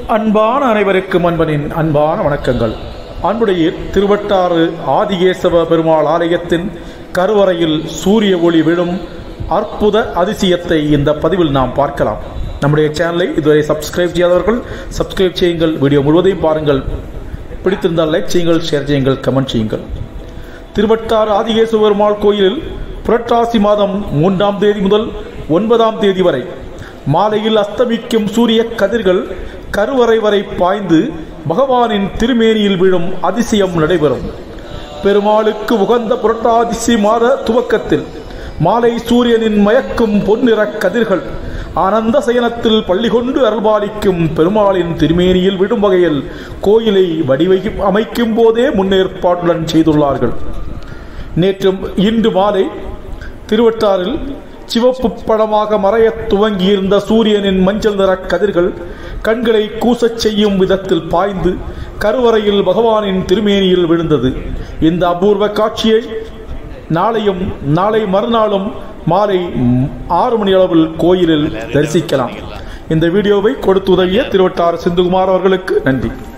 அன்பான அனைவருக்கும் அன்பனின் அன்பான வணக்கங்கள் அன்புடைய திருவட்டாறு ஆதிகேசவ பெருமாள் ஆலயத்தின் கருவறையில் சூரிய ஒளி விழும் அற்புத அதிசயத்தை இந்த பதிவில் நாம் பார்க்கலாம் நம்முடைய சேனலை இதுவரை சப்ஸ்கிரைப் செய்யாதவர்கள் சப்ஸ்கிரைப் செய்யுங்கள் வீடியோ முழுவதையும் பாருங்கள் பிடித்திருந்தால் லைக் செய்யுங்கள் ஷேர் செய்யுங்கள் கமெண்ட் செய்யுங்கள் திருவட்டாறு ஆதிகேசவ பெருமாள் கோயிலில் புரட்டாசி மாதம் மூன்றாம் தேதி முதல் ஒன்பதாம் தேதி வரை மாலையில் அஸ்தமிக்கும் சூரிய கதிர்கள் கருவறை வரை பாய்ந்து பகவானின் திருமேனியில் விழும் அதிசயம் நடைபெறும் பெருமாளுக்கு உகந்த புரட்டாதிசி மாத துவக்கத்தில் மாலை சூரியனின் மயக்கும் பொன்னிற கதிர்கள் ஆனந்த சயனத்தில் பள்ளி கொண்டு அருள்பாலிக்கும் பெருமாளின் திருமேனியில் விடும் வகையில் கோயிலை வடிவை அமைக்கும் போதே முன்னேற்பாட்டுடன் செய்துள்ளார்கள் நேற்றும் இன்று மாலை திருவட்டாறில் சிவப்பு படமாக மறையத் துவங்கியிருந்த சூரியனின் மஞ்சள் நிற கதிர்கள் கண்களை கூசச் செய்யும் விதத்தில் பாய்ந்து கருவறையில் பகவானின் திருமேனியில் விழுந்தது இந்த அபூர்வ காட்சியை நாளையும் நாளை மறுநாளும் மாலை ஆறு மணி அளவில் கோயிலில் தரிசிக்கலாம் இந்த வீடியோவை கொடுத்து உதவிய திருவட்டாறு சிந்துகுமார் அவர்களுக்கு நன்றி